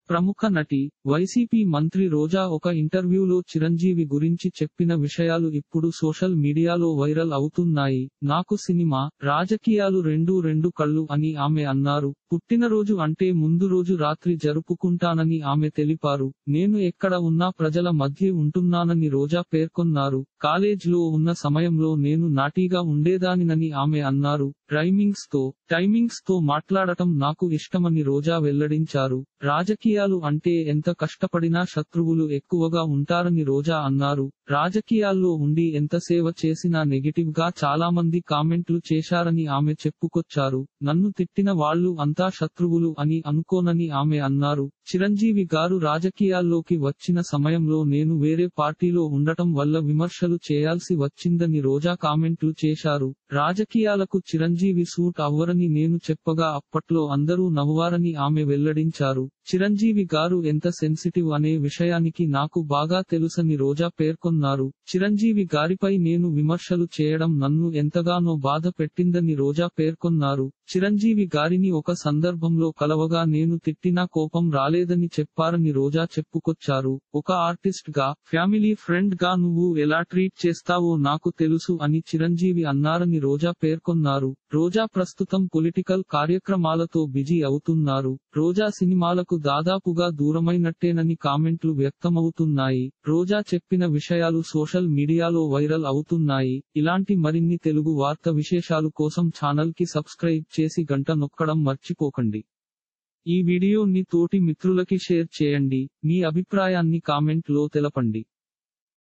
ప్రముఖ నటి వైసీపీ మంత్రి రోజా ఒక ఇంటర్వ్యూలో చిరంజీవి గురించి చెప్పిన విషయాలు ఇప్పుడు సోషల్ మీడియాలో వైరల్ అవుతున్నాయి నాకు సినిమా రాజకీయాలు రెండు రెండు కళ్ళు అని ఆమె అన్నారు పుట్టినరోజు అంటే ముందు రోజు రాత్రి జరుపుకుంటానని ఆమె తెలిపారు నేను ఎక్కడ ఉన్నా ప్రజల మధ్య ఉంటున్నానని రోజా పేర్కొన్నారు కాలేజ్ లో ఉన్న సమయంలో నేను నాటీగా ఉండేదానినని ఆమె అన్నారు రైమింగ్స్ తో టైమింగ్స్ తో మాట్లాడటం నాకు ఇష్టమని రోజా వెల్లడించారు రాజకీయాలు అంటే ఎంత కష్టపడినా శత్రువులు ఎక్కువగా ఉంటారని రోజా అన్నారు రాజకీయాల్లో ఉండి ఎంత సేవ చేసినా నెగిటివ్ గా చాలా మంది కామెంట్లు చేశారని ఆమె చెప్పుకొచ్చారు నన్ను తిట్టిన వాళ్ళు అంతా శత్రువులు అని అనుకోనని ఆమె అన్నారు చిరంజీవి గారు రాజకీయాల్లోకి వచ్చిన సమయంలో నేను వేరే పార్టీలో ఉండటం వల్ల విమర్శలు చేయాల్సి వచ్చిందని రోజా కామెంట్లు చేశారు రాజకీయాలకు చిరంజీవి సూట్ అవ్వరని నేను చెప్పగా అప్పట్లో అందరూ నవ్వారని ఆమె వెల్లడించారు చిరంజీవి గారు ఎంత సెన్సిటివ్ అనే విషయానికి నాకు బాగా తెలుసని రోజా పేర్కొన్నారు చిరంజీవి గారిపై నేను విమర్శలు చేయడం నన్ను ఎంతగానో బాధ పెట్టిందని రోజా పేర్కొన్నారు చిరంజీవి గారిని ఒక సందర్భంలో కలవగా నేను తిట్టినా కోపం రాలేదని చెప్పారని రోజా చెప్పుకొచ్చారు ఒక ఆర్టిస్ట్ గా ఫ్యామిలీ ఫ్రెండ్ గా నువ్వు ఎలా ట్రీట్ చేస్తావో నాకు తెలుసు అని చిరంజీవి అన్నారని రోజా పేర్కొన్నారు రోజా ప్రస్తుతం పొలిటికల్ కార్యక్రమాలతో బిజీ అవుతున్నారు రోజా సినిమాలకు దాదాపుగా దూరమైనట్టేనని కామెంట్లు వ్యక్తమవుతున్నాయి రోజా చెప్పిన విషయాలు సోషల్ మీడియాలో వైరల్ అవుతున్నాయి ఇలాంటి మరిన్ని తెలుగు వార్త విశేషాలు కోసం ఛానల్ కి సబ్స్క్రైబ్ చేసి గంట నొక్కడం మర్చిపోకండి ఈ వీడియోని తోటి మిత్రులకి షేర్ చేయండి మీ అభిప్రాయాన్ని కామెంట్ లో తెలపండి